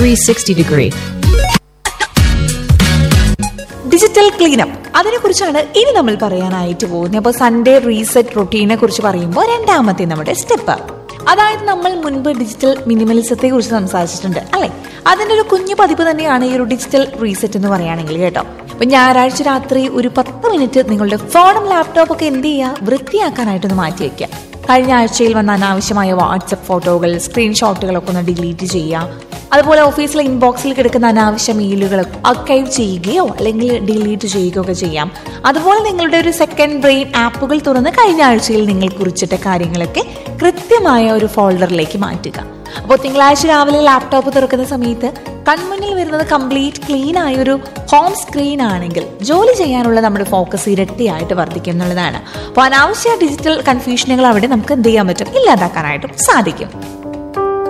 360 degree. Digital cleanup അതിനെക്കുറിച്ചാണ് ഇനി നമ്മൾ പറയാനായിട്ട് പോകുന്നത് അപ്പോൾ സൺഡേ റീസെറ്റ് റൊട്ടീനെ കുറിച്ച് പറയുമ്പോൾ രണ്ടാമത്തെ നമ്മുടെ സ്റ്റെപ്പ് അതായത് നമ്മൾ മുൻപ് ഡിജിറ്റൽ മിനിമലിസത്തെ കുറിച്ച് സംസാരിച്ചിട്ടുണ്ട് അല്ലെ അതിന്റെ ഒരു കുഞ്ഞു പതിപ്പ് തന്നെയാണ് ഈ ഒരു ഡിജിറ്റൽ റീസെറ്റ് എന്ന് പറയുകയാണെങ്കിൽ കേട്ടോ അപ്പൊ ഞായറാഴ്ച രാത്രി ഒരു പത്ത് മിനിറ്റ് നിങ്ങളുടെ ഫോണും ലാപ്ടോപ്പും ഒക്കെ എന്ത് ചെയ്യുക വൃത്തിയാക്കാനായിട്ടൊന്ന് മാറ്റി വെക്കുക കഴിഞ്ഞ ആഴ്ചയിൽ വന്ന അനാവശ്യമായ വാട്സപ്പ് ഫോട്ടോകൾ സ്ക്രീൻഷോട്ടുകളൊക്കെ ഒന്ന് ഡിലീറ്റ് ചെയ്യുക അതുപോലെ ഓഫീസിലെ ഇൻബോക്സിൽ കിടക്കുന്ന അനാവശ്യ മെയിലുകൾ അർക്കൈവ് ചെയ്യുകയോ അല്ലെങ്കിൽ ഡിലീറ്റ് ചെയ്യുകയോ ഒക്കെ ചെയ്യാം അതുപോലെ നിങ്ങളുടെ ഒരു സെക്കൻഡ് ബ്രെയിൻ ആപ്പുകൾ തുറന്ന് കഴിഞ്ഞ ആഴ്ചയിൽ നിങ്ങൾ കുറിച്ചിട്ട കാര്യങ്ങളൊക്കെ കൃത്യമായ ഒരു ഫോൾഡറിലേക്ക് മാറ്റുക അപ്പോൾ തിങ്കളാഴ്ച രാവിലെ ലാപ്ടോപ്പ് തുറക്കുന്ന സമയത്ത് കൺമുന്നിൽ വരുന്നത് കംപ്ലീറ്റ് ക്ലീൻ ആയ ഒരു ഹോം സ്ക്രീൻ ആണെങ്കിൽ ജോലി ചെയ്യാനുള്ള നമ്മുടെ ഫോക്കസ് ഇരട്ടിയായിട്ട് വർദ്ധിക്കും എന്നുള്ളതാണ് അപ്പോൾ അനാവശ്യ ഡിജിറ്റൽ കൺഫ്യൂഷനുകൾ അവിടെ നമുക്ക് എന്ത് ചെയ്യാൻ പറ്റും ഇല്ലാതാക്കാനായിട്ടും സാധിക്കും